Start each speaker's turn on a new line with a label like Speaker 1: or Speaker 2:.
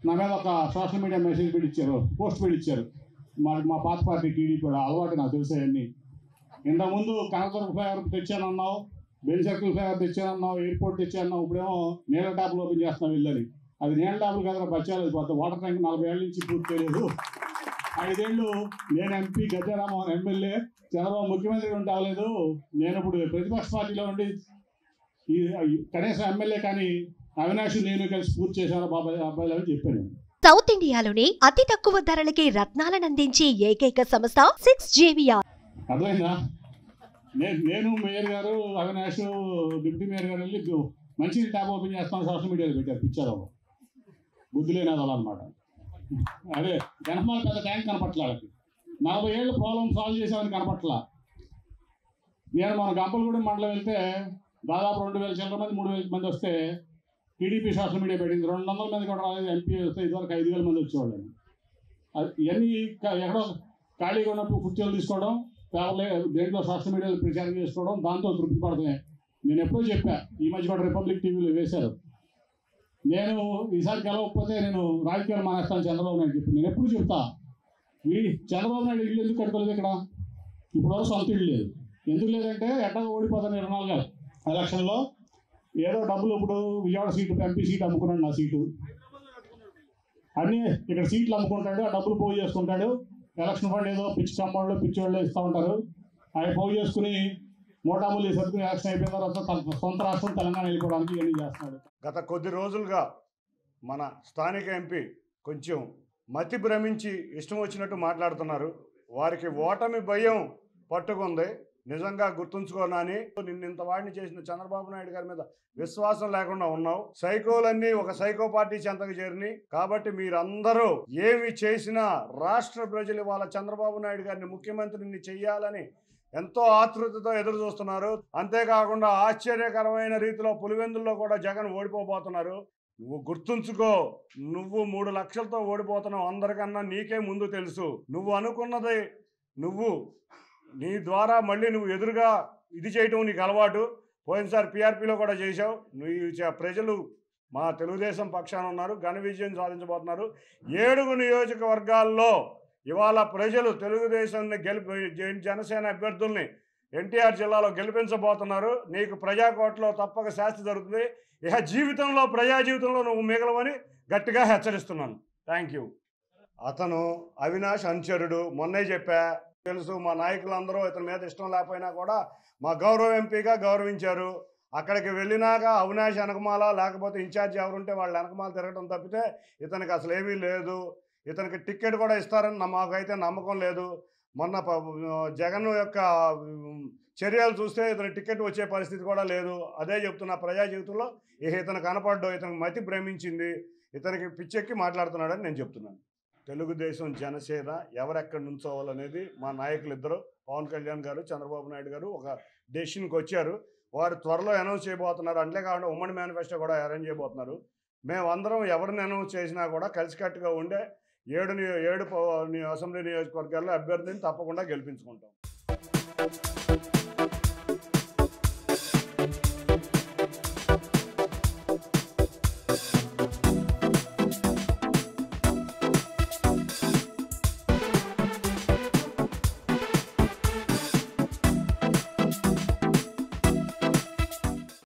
Speaker 1: నా మీద ఒక సోషల్ మీడియా మెసేజ్ పెట్టించారు పోస్ట్ పెట్టించారు మా మా పాత పార్టీ టీడీపీ కూడా అలవాటు నాకు తెలిసాయన్నీ ఇంతకుముందు కనకదుర్గ ఫ్లైఓవర్ తెచ్చానన్నావు బెన్ సర్కిల్ ఫ్లైఓవర్ తెచ్చానన్నావు ఎయిర్పోర్ట్ తెచ్చానన్నావు ఇప్పుడేమో నీళ్ళ ట్యాపులు ఓపెన్ చేస్తున్నావు వెళ్ళని అది నీళ్ళ ట్యాపులు కదా బచ్చాలేదు పోతే వాటర్ ట్యాంక్ నలభై ఏళ్ళ నుంచి పూర్తి చేయలేదు ఐదేళ్ళు నేను ఎంపీ గద్దెరామోహన్ ఎమ్మెల్యే చంద్రబాబు ముఖ్యమంత్రి ఉంటే అవ్వలేదు నేను ఇప్పుడు ప్రతిపక్ష పార్టీలో ఉండి ఈ ఈ కనీసం ఎమ్మెల్యే కానీ అవినాష్ నేను కలిసి పూర్తి చేశాను బాబాయ్ అబ్బాయిలు అని చెప్పాను
Speaker 2: సౌత్ ఇండియాలోనే అతి తక్కువ ధరలకి రత్నాలనందించే ఏకైక సంస్థ సిక్స్ జేవిఆర్
Speaker 1: అర్థమైందా నేను నేను మేయర్ గారు అవినాష్ డిప్యూటీ మేయర్ గారు వెళ్ళి గు- మంచి ట్యాబ్ ఓపెన్ చేస్తాం సోషల్ మీడియాలో పెట్టారు పిక్చర్ బుద్ధి లేని అదలు అనమాట అదే వెనకమాల పెద్ద ట్యాంక్ కనపట్ల వాళ్ళకి నలభై ఏళ్ళు ప్రాబ్లం సాల్వ్ చేసామని కనపట్లా నేను మన గంపలగూడెం మండలం వెళ్తే దాదాపు రెండు వేల చిల్లర మంది మూడు వేల మంది వస్తే టీడీపీ సోషల్ మీడియా పెట్టింది రెండు వందల మంది కూడా రాలేదు ఎంపీ వస్తే ఇదివరకు ఐదు వేల మంది వచ్చేవాళ్ళు అది ఇవన్నీ క- ఎక్కడో ఖాళీగా ఉన్నప్పుడు కుర్చీలు తీసుకోవడం పేపర్లే దేంట్లో సోషల్ మీడియాలో ప్రచారం చేసుకోవడం దాంతో తృప్తి పడుతున్నాయి నేను ఎప్పుడో చెప్పా ఈ మధ్య కూడా రిపబ్లిక్ టీవీలో వేశారు నేను ఈసారి గెలవకపోతే నేను రాజకీయాలు మానేస్తాను చంద్రబాబు నాయుడు చెప్పి నేను ఎప్పుడు చెప్తా ఈ చంద్రబాబు నాయుడు ఇల్లు ఎందుకు కట్టుకోలేదు ఇక్కడ ఇప్పుడు వరకు సొంత ఇల్లు లేదు ఎందుకు లేదంటే ఎట్టగా ఓడిపోతాను ఇరవై నాలుగు ఎలక్షన్లో ఏదో డబ్బులు ఇప్పుడు విజయవాడ సీటు ఎంపీ సీట్ అమ్ముకున్నాడు నా సీటు అన్నీ ఇక్కడ సీట్లు అమ్ముకుంటాడు ఆ డబ్బులు పోగు చేసుకుంటాడు ఎలక్షన్ ఫండ్ ఏదో పిచ్చి కమ్మోళ్ళు పిచ్చి వాళ్ళు ఇస్తూ ఉంటారు అవి పోగు చేసుకుని మోటాములు సర్దుకుని ఎలక్షన్ అయిపోయిన తర్వాత తన సొంత రాష్ట్రం తెలంగాణ వెళ్ళిపోవడానికి ఇవన్నీ చేస్తున్నాడు
Speaker 3: గత కొద్ది రోజులుగా మన స్థానిక ఎంపీ కొంచెం మతి భ్రమించి ఇష్టం వచ్చినట్టు మాట్లాడుతున్నారు వారికి ఓటమి భయం పట్టుకుంది నిజంగా గుర్తుంచుకోనని నిన్న ఇంత వాడిని చేసిన చంద్రబాబు నాయుడు గారి మీద విశ్వాసం లేకుండా ఉన్నావు సైకోలన్నీ ఒక సైకో పార్టీ చెంతకు చేరిని కాబట్టి మీరందరూ ఏమి చేసినా రాష్ట్ర ప్రజలు వాళ్ళ చంద్రబాబు నాయుడు గారిని ముఖ్యమంత్రిని చెయ్యాలని ఎంతో ఆతృతతో ఎదురు చూస్తున్నారు అంతేకాకుండా ఆశ్చర్యకరమైన రీతిలో పులివెందుల్లో కూడా జగన్ ఓడిపోబోతున్నారు నువ్వు గుర్తుంచుకో నువ్వు మూడు లక్షలతో ఓడిపోతున్నావు అందరికన్నా నీకే ముందు తెలుసు నువ్వు అనుకున్నది నువ్వు నీ ద్వారా మళ్ళీ నువ్వు ఎదురుగా ఇది చేయటం నీకు అలవాటు పోయినసారి పీఆర్పీలో కూడా చేశావు నువ్వు ఈ చ- ప్రజలు మా తెలుగుదేశం పక్షాన ఉన్నారు ఘన విజయం సాధించబోతున్నారు ఏడుగు నియోజకవర్గాల్లో ఇవాళ ప్రజలు తెలుగుదేశాన్ని గెలిపి జన- జనసేన అభ్యర్థుల్ని ఎన్టీఆర్ జిల్లాలో గెలిపించబోతున్నారు నీకు ప్రజాకోటలో తప్పక శాస్తి జరుగుతుంది ఇక జీవితంలో ప్రజా జీవితంలో నువ్వు మిగలవని గట్టిగా హెచ్చరిస్తున్నాను థ్యాంక్ యూ అతను అవినాష్ అనుచరుడు మొన్నే చెప్పా తెలుసు మా నాయకులందరూ ఇతని మీద ఇష్టం లేకపోయినా కూడా మా గౌరవ ఎంపీగా గౌరవించారు అక్కడికి వెళ్ళినాక అవినాష్ వెనకమాల లేకపోతే ఇన్ఛార్జ్ ఎవరుంటే వాళ్ళ వెనకమాల తిరగడం తప్పితే ఇతనికి అసలు ఏమీ లేదు ఇతనికి టికెట్ కూడా ఇస్తారని నా- మాకైతే నమ్మకం లేదు మొన్న ప- జగన్ యొక్క ఉమ్, చర్యలు చూస్తే ఇతని టికెట్ వచ్చే పరిస్థితి కూడా లేదు అదే చెప్తున్నా ప్రజా జీవితంలో ఇక ఇతను కనపడ్డు ఇతనికి మతి భ్రమించింది ఇతనికి పిచ్చెక్కి మాట్లాడుతున్నాడని నేను చెప్తున్నాను తెలుగుదేశం జనసేన ఎవరెక్కడ నుంచోవాలనేది మా నాయకులు ఇద్దరు పవన్ కళ్యాణ్ గారు చంద్రబాబు నాయుడు గారు ఒక డెసిషన్కి వచ్చారు వారు త్వరలో అనౌన్స్ చేయబోతున్నారు అంతేకాకుండా ఉమ్మడి మేనిఫెస్టో కూడా అరేంజ్ చేయబోతున్నారు మేమందరం ఎవరిని అనౌన్స్ చేసినా కూడా కలిసికట్టుగా ఉండే ఏడు నియో- ఏడు ప- ని- అసెంబ్లీ నియోజకవర్గాల్లో అభ్యర్థిని తప్పకుండా గెలిపించుకుంటాం